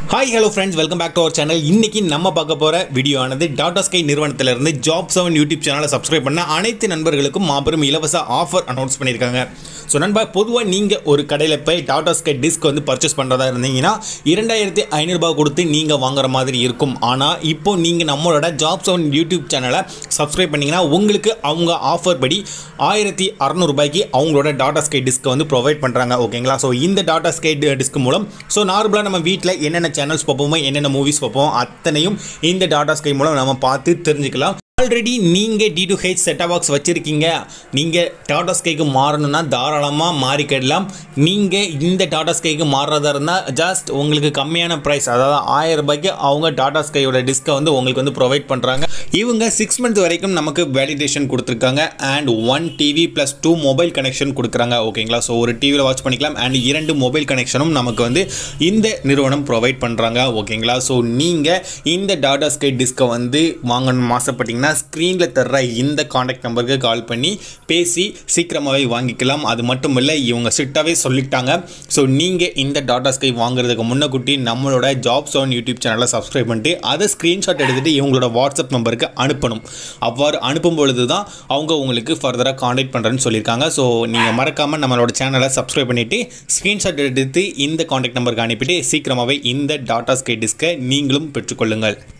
hi hello friends welcome back to our channel இன்னைக்கு நம்ம பார்க்க போகிற வீடியோ ஆனது டாடா ஸ்கை நிறுவனத்திலிருந்து ஜாப் செவன் யூடியூப் சேனலை சப்ஸ்கிரைப் பண்ண அனைத்து நண்பர்களுக்கும் மாபெரும் இலவச ஆஃபர் அனௌன்ஸ் பண்ணியிருக்காங்க ஸோ நண்பா பொதுவாக நீங்கள் ஒரு கடையில் போய் டாடா ஸ்கை டிஸ்க் வந்து பர்ச்சேஸ் பண்ணுறதா இருந்தீங்கன்னா இரண்டாயிரத்தி ஐநூறுரூபா கொடுத்து நீங்கள் வாங்குற மாதிரி இருக்கும் ஆனால் இப்போ நீங்கள் நம்மளோட ஜாப் செவன் யூடியூப் சேனலை சப்ஸ்கிரைப் பண்ணிங்கன்னா உங்களுக்கு அவங்க ஆஃபர் படி ஆயிரத்தி அறநூறுபாய்க்கு அவங்களோட டாடா ஸ்கை டிஸ்க்கை வந்து ப்ரொவைட் பண்ணுறாங்க ஓகேங்களா ஸோ இந்த டாடா ஸ்கை டிஸ்க் மூலம் ஸோ நார்மலாக நம்ம வீட்டில் என்னென்ன சேனல்ஸ் பார்ப்போமோ என்னென்ன மூவிஸ் பார்ப்போம் அத்தனையும் இந்த டாடா ஸ்கை மூலம் நம்ம பார்த்து தெரிஞ்சுக்கலாம் ஆல்ரெடி நீங்கள் டி டு ஹெச் செட்டா பாக்ஸ் வச்சுருக்கீங்க நீங்கள் டாடா ஸ்கைக்கு மாறணும்னா தாராளமாக மாறிக்கிடலாம் நீங்கள் இந்த டாடா ஸ்கைக்கு மாறுறதா இருந்தால் ஜஸ்ட் உங்களுக்கு கம்மியான ப்ரைஸ் அதாவது ஆயிரம் ரூபாய்க்கு அவங்க டாடா ஸ்கையோட டிஸ்கை வந்து உங்களுக்கு வந்து ப்ரொவைட் பண்ணுறாங்க இவங்க சிக்ஸ் மந்த் வரைக்கும் நமக்கு வேலிடேஷன் கொடுத்துருக்காங்க and one TV plus two mobile connection கொடுக்குறாங்க ஓகேங்களா ஸோ ஒரு டிவியில் வாட்ச் பண்ணிக்கலாம் அண்ட் இரண்டு மொபைல் கனெக்ஷனும் நமக்கு வந்து இந்த நிறுவனம் ப்ரொவைட் பண்ணுறாங்க ஓகேங்களா ஸோ நீங்கள் இந்த டாடா ஸ்கை டிஸ்கை வந்து வாங்கணும்னு ஆசைப்பட்டீங்கன்னா ஸ்க்ரீனில் தர்ற இந்த காண்டாக்ட் நம்பருக்கு கால் பண்ணி பேசி சீக்கிரமாகவே வாங்கிக்கலாம் அது மட்டும் இல்லை இவங்க ஸ்ட்ரிக்டாகவே சொல்லிட்டாங்க ஸோ நீங்கள் இந்த டாடா ஸ்கை வாங்குறதுக்கு முன்னக்கூட்டி நம்மளோட ஜாப் சோன் யூடியூப் சேனலை சப்ஸ்கிரைப் பண்ணிட்டு அதை ஸ்க்ரீன்ஷாட் எடுத்துகிட்டு இவங்களோட வாட்ஸ்அப் நம்பருக்கு அனுப்பணும் அவ்வாறு அனுப்பும் பொழுது தான் அவங்க உங்களுக்கு ஃபர்தராக காண்டாக்ட் பண்ணுறேன்னு சொல்லியிருக்காங்க ஸோ நீங்கள் மறக்காமல் நம்மளோட சேனலை சப்ஸ்கிரைப் பண்ணிவிட்டு ஸ்க்ரீன்ஷாட் எடுத்து இந்த காண்டாக்ட் நம்பருக்கு அனுப்பிட்டு சீக்கிரமாகவே இந்த டாடா ஸ்கை டிஸ்கை நீங்களும் பெற்றுக்கொள்ளுங்கள்